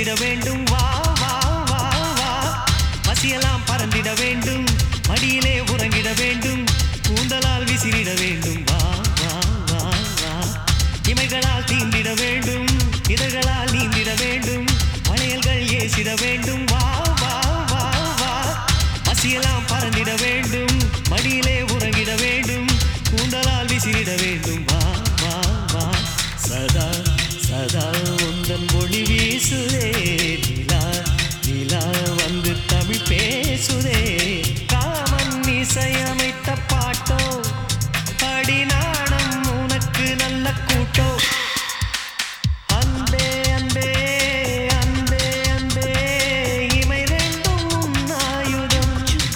உறங்கிட வேண்டும் வா வா வா வா பசியெல்லாம் பறந்திட வேண்டும் மடியிலே உறங்கிட வேண்டும் கூந்தலால் விசிறிட வேண்டும் வா வா வா வா இமைகளால் தீண்டிட வேண்டும் இதழ்களால் நீந்திட வேண்டும் வளையல்கள் ஏசிட வேண்டும் வா வா வா வா பசியெல்லாம் பறந்திட வேண்டும் மடியிலே உறங்கிட வேண்டும் கூந்தலால் விசிறிட வேண்டும் வா வா வா சதா சதா உந்தன் மொழி வீசுதே நிலா நிலா வந்து தமிழ் பேசுதே காமன் இசையமைத்த பாட்டோ அடி நாணம் உனக்கு நல்ல கூட்டோ அன்பே அன்பே அன்பே அன்பே இமை ரெண்டும் உன் ஆயுதம்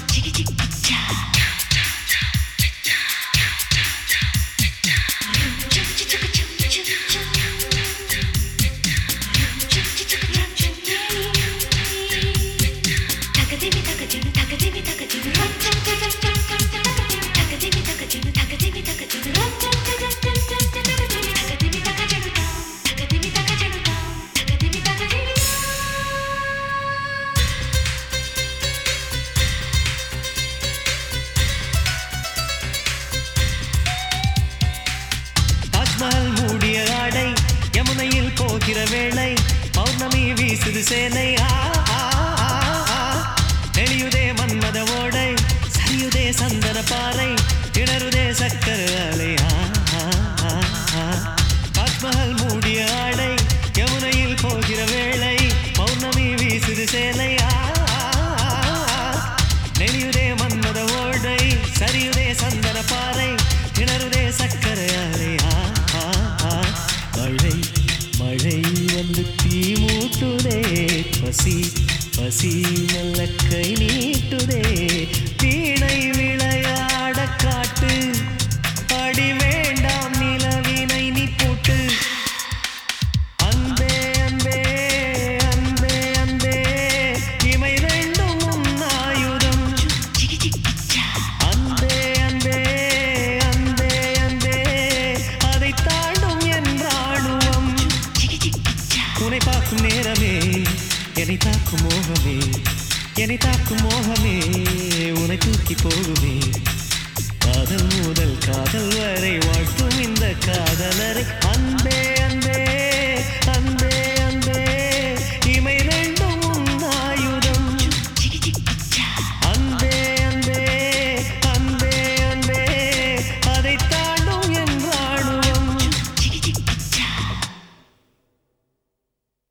தாஜ்மஹல் மூடிய ஆடை யமுனையில் போகிற வேளை பௌர்ணமி வீசுது சேனை ஆ, ஆ, ஆ, ஆ. தெளியுதே மன்மத ஓடை சரியுதே சந்தன பாறை திணறுதே சக்கர அலை ஆ, ஆ, ஆ, ஆ. தாஜ்மஹல் மூடிய ஆடை யமுனையில் போகிற வேளை பௌர்ணமி வீசுது சேலை ஆ, ஆ, ஆ, ஆ. நெளியுதே மன்மத ஓடை சரியுதே சந்தன பாறை கிணறுதே சக்கரை அலை ஆ, ஆ, ஆ. மழை மழை வந்து தீ மூட்டுதே பசி பசி நல்ல கை நீட்டுதே வீணை விளையாட காட்டு அடி வேண்டாம் நிலவினை நீ போட்டு அன்பே அன்பே அன்பே அன்பே இமை ரெண்டும் உன் ஆயுதம் அன்பே அன்பே அன்பே அன்பே அதை தாண்டும் என் ராணுவம் உன்னை பார்க்கும் நேரமே என்னை தாக்கும் மோகமே என்னை தாக்கும் மோகமே உன்னை தூக்கி போகுமே காதல் முதல் காதல் வரை வாழ்த்தும் இந்த காதலரை அன்பே அன்பே அன்பே